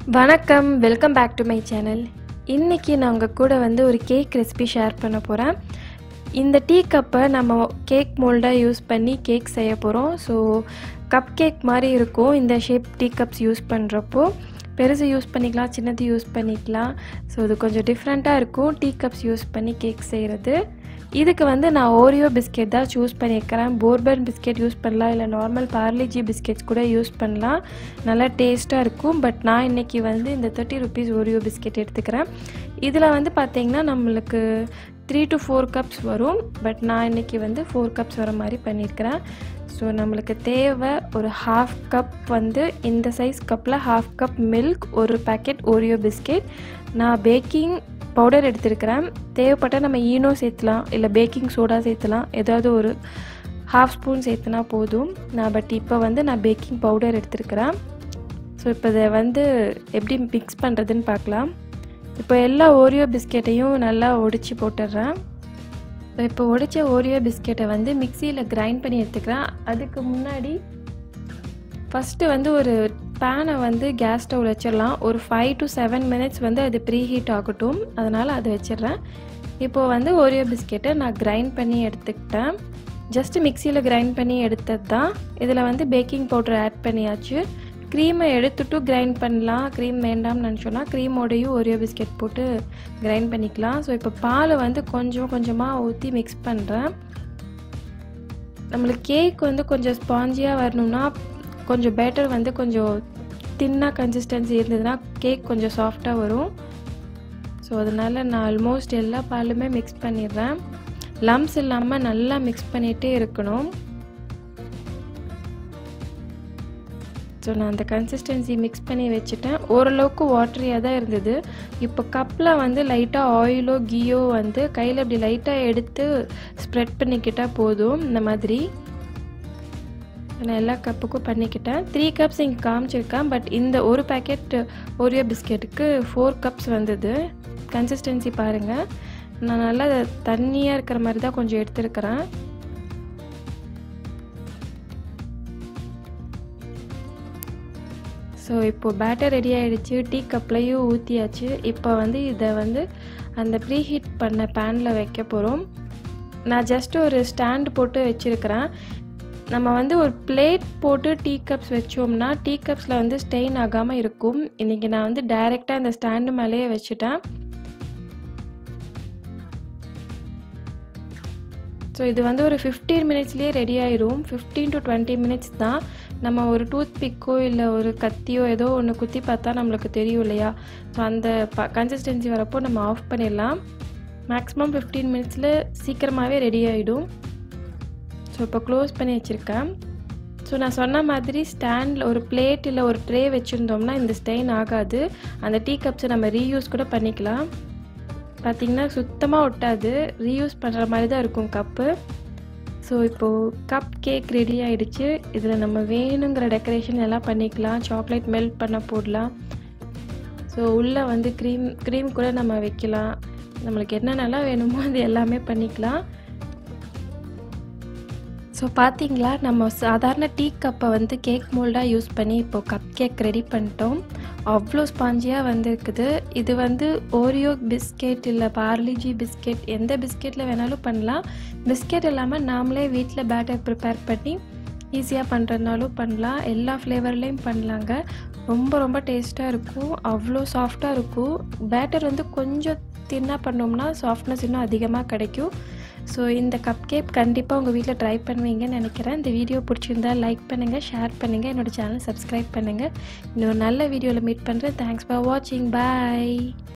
வணக்கம் welcome back to my channel இன்றைக்கி நான் உங்கள் கூட வந்து ஒரு கேக் ரெசிபி ஷேர் பண்ண போகிறேன் இந்த டீ கப்பை நம்ம கேக் மோல்டாக யூஸ் பண்ணி கேக் செய்ய போகிறோம் ஸோ கப் கேக் மாதிரி இருக்கும் இந்த ஷேப் டீ கப்ஸ் யூஸ் பண்ணுறப்போ பெருசு யூஸ் பண்ணிக்கலாம் சின்னது யூஸ் பண்ணிக்கலாம் ஸோ இது கொஞ்சம் டிஃப்ரெண்ட்டாக இருக்கும் டீ கப்ஸ் யூஸ் பண்ணி கேக் செய்கிறது இதுக்கு வந்து நான் ஓரியோ பிஸ்கெட் தான் சூஸ் பண்ணியிருக்கிறேன் போர்பன் பிஸ்கெட் யூஸ் பண்ணலாம் இல்லை நார்மல் பார்லிஜி பிஸ்கெட்ஸ் கூட யூஸ் பண்ணலாம் நல்லா டேஸ்ட்டாக இருக்கும் பட் நான் இன்றைக்கி வந்து இந்த தேர்ட்டி ருபீஸ் ஓரியோ பிஸ்கெட் எடுத்துக்கிறேன் இதில் வந்து பார்த்திங்கன்னா நம்மளுக்கு த்ரீ டு ஃபோர் கப்ஸ் வரும் பட் நான் இன்றைக்கி வந்து ஃபோர் கப்ஸ் வர மாதிரி பண்ணியிருக்கிறேன் ஸோ நம்மளுக்கு தேவை ஒரு ஹாஃப் கப் வந்து இந்த சைஸ் கப்பில் ஹாஃப் கப் மில்க் ஒரு பேக்கெட் ஓரியோ பிஸ்கெட் நான் பேக்கிங் பவுடர் எடுத்திருக்கிறேன் தேவைப்பட்டால் நம்ம ஈனோ சேர்த்துலாம் இல்லை பேக்கிங் சோடா சேர்த்துலாம் ஏதாவது ஒரு ஹாஃப் ஸ்பூன் சேர்த்துனா போதும் நான் பட் இப்போ வந்து நான் பேக்கிங் பவுடர் எடுத்திருக்கிறேன் ஸோ இப்போ இதை வந்து எப்படி மிக்ஸ் பண்ணுறதுன்னு பார்க்கலாம் இப்போ எல்லா ஓரியோ பிஸ்கெட்டையும் நல்லா ஒடிச்சு போட்டுடுறேன் இப்போ ஒடிச்ச ஓரியோ பிஸ்கெட்டை வந்து மிக்சியில் கிரைண்ட் பண்ணி எடுத்துக்கிறேன் அதுக்கு முன்னாடி ஃபஸ்ட்டு வந்து ஒரு பேனை வந்து கேஸ் ஸ்டவ் வச்சிடலாம் ஒரு ஃபைவ் டு செவன் மினிட்ஸ் வந்து அது ப்ரீ ஹீட் ஆகட்டும் அதனால் அதை வச்சிடுறேன் இப்போது வந்து ஓரியோ பிஸ்கெட்டை நான் கிரைண்ட் பண்ணி எடுத்துக்கிட்டேன் ஜஸ்ட்டு மிக்சியில் கிரைண்ட் பண்ணி எடுத்தது தான் இதில் வந்து பேக்கிங் பவுடர் ஆட் பண்ணியாச்சு க்ரீமை எடுத்துட்டு கிரைண்ட் பண்ணலாம் க்ரீம் வேண்டாம்னு நினச்சோன்னா க்ரீமோடையும் ஓரியோ பிஸ்கெட் போட்டு கிரைண்ட் பண்ணிக்கலாம் ஸோ இப்போ பால் வந்து கொஞ்சம் கொஞ்சமாக ஊற்றி மிக்ஸ் பண்ணுறேன் நம்மளுக்கு கேக் வந்து கொஞ்சம் ஸ்பாஞ்சியாக வரணும்னா கொஞ்சம் பேட்டர் வந்து கொஞ்சம் தின்னாக கன்சிஸ்டன்சி இருந்ததுன்னா கேக் கொஞ்சம் சாஃப்டாக வரும் ஸோ அதனால் நான் ஆல்மோஸ்ட் எல்லா பாலுமே மிக்ஸ் பண்ணிடுறேன் லம்ஸ் இல்லாமல் நல்லா மிக்ஸ் பண்ணிகிட்டே இருக்கணும் ஸோ நான் அந்த கன்சிஸ்டன்சி மிக்ஸ் பண்ணி வச்சுட்டேன் ஓரளவுக்கு வாட்டரியாக தான் இருந்தது இப்போ கப்பில் வந்து லைட்டாக ஆயிலோ கீயோ வந்து கையில் இப்படி லைட்டாக எடுத்து ஸ்ப்ரெட் பண்ணிக்கிட்டால் போதும் இந்த மாதிரி நான் எல்லா கப்புக்கும் பண்ணிக்கிட்டேன் த்ரீ கப்ஸ் இங்கே காமிச்சிருக்கேன் பட் இந்த ஒரு பேக்கெட் ஓரியோ பிஸ்கெட்டுக்கு ஃபோர் கப்ஸ் வந்தது கன்சிஸ்டன்சி பாருங்கள் நான் நல்லா தண்ணியாக இருக்கிற மாதிரி தான் கொஞ்சம் எடுத்துருக்கிறேன் ஸோ இப்போது பேட்டர் ரெடி ஆகிடுச்சு டீ கப்லையும் ஊற்றியாச்சு இப்போ வந்து இதை வந்து அந்த ப்ரீ ஹீட் பண்ண பேனில் வைக்க போகிறோம் நான் ஜஸ்ட் ஒரு ஸ்டாண்டு போட்டு வச்சுருக்கிறேன் நம்ம வந்து ஒரு பிளேட் போட்டு டீ கப்ஸ் வச்சோம்னா டீ கப்ஸில் வந்து ஸ்டெயின் ஆகாமல் இருக்கும் இன்றைக்கி நான் வந்து டைரெக்டாக இந்த ஸ்டாண்டு மேலேயே வச்சுட்டேன் ஸோ இது வந்து ஒரு ஃபிஃப்டீன் மினிட்ஸ்லேயே ரெடி ஆயிரும் ஃபிஃப்டீன் டு டுவெண்ட்டி மினிட்ஸ் தான் நம்ம ஒரு டூத் பிக்கோ இல்லை ஒரு கத்தியோ ஏதோ ஒன்று குத்தி பார்த்தா நம்மளுக்கு தெரியும் இல்லையா ஸோ அந்த ப கன்சிஸ்டன்சி வரப்போ நம்ம ஆஃப் பண்ணிடலாம் மேக்ஸிமம் ஃபிஃப்டீன் மினிட்ஸில் சீக்கிரமாகவே ரெடி ஆகிடும் ஸோ இப்போ க்ளோஸ் பண்ணி வச்சுருக்கேன் ஸோ நான் சொன்ன மாதிரி ஸ்டாண்டில் ஒரு பிளேட் இல்லை ஒரு ட்ரே வச்சுருந்தோம்னா இந்த ஸ்டெயின் ஆகாது அந்த டீ கப்ஸை நம்ம ரீயூஸ் கூட பண்ணிக்கலாம் பார்த்திங்கன்னா சுத்தமாக ஒட்டாது ரீயூஸ் பண்ணுற மாதிரி தான் இருக்கும் கப்பு ஸோ இப்போது கப் கேக் ரெடி ஆகிடுச்சு இதில் நம்ம வேணுங்கிற டெக்கரேஷன் எல்லாம் பண்ணிக்கலாம் சாக்லேட் மெல்ட் பண்ண போடலாம் ஸோ உள்ளே வந்து க்ரீம் க்ரீம் கூட நம்ம வைக்கலாம் நம்மளுக்கு என்னென்னலாம் வேணுமோ அது எல்லாமே பண்ணிக்கலாம் ஸோ பார்த்தீங்களா நம்ம சாதாரண டீ கப்பை வந்து கேக் மோல்டாக யூஸ் பண்ணி இப்போது கப் கேக் ரெடி பண்ணிட்டோம் அவ்வளோ ஸ்பாஞ்சியாக வந்திருக்குது இது வந்து ஓரியோ பிஸ்கெட் இல்லை பார்லிஜி பிஸ்கெட் எந்த பிஸ்கெட்டில் வேணாலும் பண்ணலாம் பிஸ்கெட் இல்லாமல் நாமளே வீட்டில் பேட்டர் ப்ரிப்பேர் பண்ணி ஈஸியாக பண்ணுறதுனாலும் பண்ணலாம் எல்லா ஃப்ளேவர்லேயும் பண்ணலாங்க ரொம்ப ரொம்ப டேஸ்ட்டாக இருக்கும் அவ்வளோ சாஃப்டாக இருக்கும் பேட்டர் வந்து கொஞ்சம் தின்னாக பண்ணோம்னா சாஃப்ட்னஸ் இன்னும் அதிகமாக கிடைக்கும் ஸோ இந்த கப் கேக் கண்டிப்பாக உங்கள் வீட்டில் ட்ரை பண்ணுவீங்கன்னு நினைக்கிறேன் இந்த வீடியோ பிடிச்சிருந்தா லைக் பண்ணுங்கள் ஷேர் பண்ணுங்கள் என்னோடய சேனல் சப்ஸ்கிரைப் பண்ணுங்கள் இன்னொரு நல்ல வீடியோவில் மீட் பண்ணுறேன் தேங்க்ஸ் ஃபார் வாட்சிங் பாய்